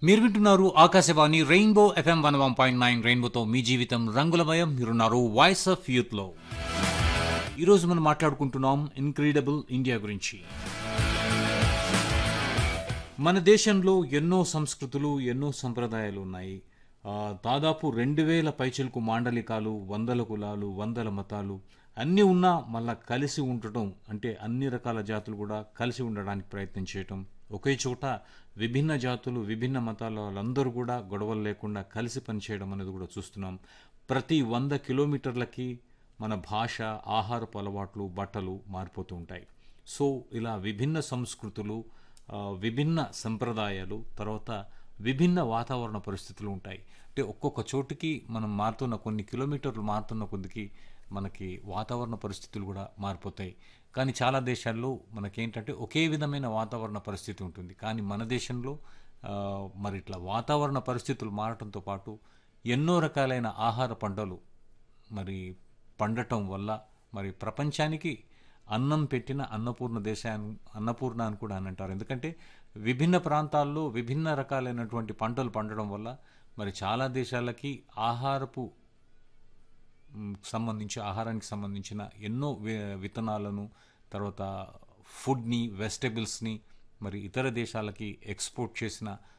మీరు వింటున్నారు Akashvani rainbow FM one one point nine రెయిన్బోతో మీ జీవితం రంగులమయం మీరున్నారు వాయిస్ ఆఫ్ యూత్లో ఈరోజు మనం మాట్లాడుకుంటున్నాం ఇన్క్రెడిబుల్ ఇండియా గురించి మన దేశంలో ఎన్నో సంస్కృతులు ఎన్నో సంప్రదాయాలు ఉన్నాయి ఆ, దాదాపు రెండు వేల పైచిలకు మాండలికాలు వందల కులాలు వందల మతాలు అన్నీ ఉన్నా మళ్ళా కలిసి ఉండటం అంటే అన్ని రకాల జాతులు కూడా కలిసి ఉండడానికి ప్రయత్నం చేయటం ఒకే చోట విభిన్న జాతులు విభిన్న మతాల వాళ్ళందరూ కూడా గొడవలు లేకుండా కలిసి పనిచేయడం అనేది కూడా చూస్తున్నాం ప్రతి వంద కిలోమీటర్లకి మన భాష ఆహారపు అలవాట్లు బట్టలు మారిపోతూ ఉంటాయి సో ఇలా విభిన్న సంస్కృతులు ఆ, విభిన్న సంప్రదాయాలు తర్వాత విభిన్న వాతావరణ పరిస్థితులు ఉంటాయి అంటే ఒక్కొక్క చోటుకి మనం మారుతున్న కొన్ని కిలోమీటర్లు మారుతున్న కొద్దికి మనకి వాతావరణ పరిస్థితులు కూడా మారిపోతాయి కానీ చాలా దేశాల్లో మనకేంటంటే ఒకే విధమైన వాతావరణ పరిస్థితి ఉంటుంది కానీ మన దేశంలో ఆ, మరి ఇట్లా వాతావరణ పరిస్థితులు మారటంతో పాటు ఎన్నో రకాలైన ఆహార పంటలు మరి పండటం వల్ల మరి ప్రపంచానికి అన్నం పెట్టిన అన్నపూర్ణ దేశాన్ని అన్నపూర్ణ అని కూడా అని అంటారు ఎందుకంటే విభిన్న ప్రాంతాల్లో విభిన్న రకాలైనటువంటి పంటలు పండడం వల్ల మరి చాలా దేశాలకి ఆహారపు మ్, సంబంధించి ఆహారానికి సంబంధించిన ఎన్నో వి- విత్తనాలను తర్వాత ఫుడ్ని వెజిటబుల్స్ని మరి ఇతర దేశాలకి ఎక్స్పోర్ట్ చేసిన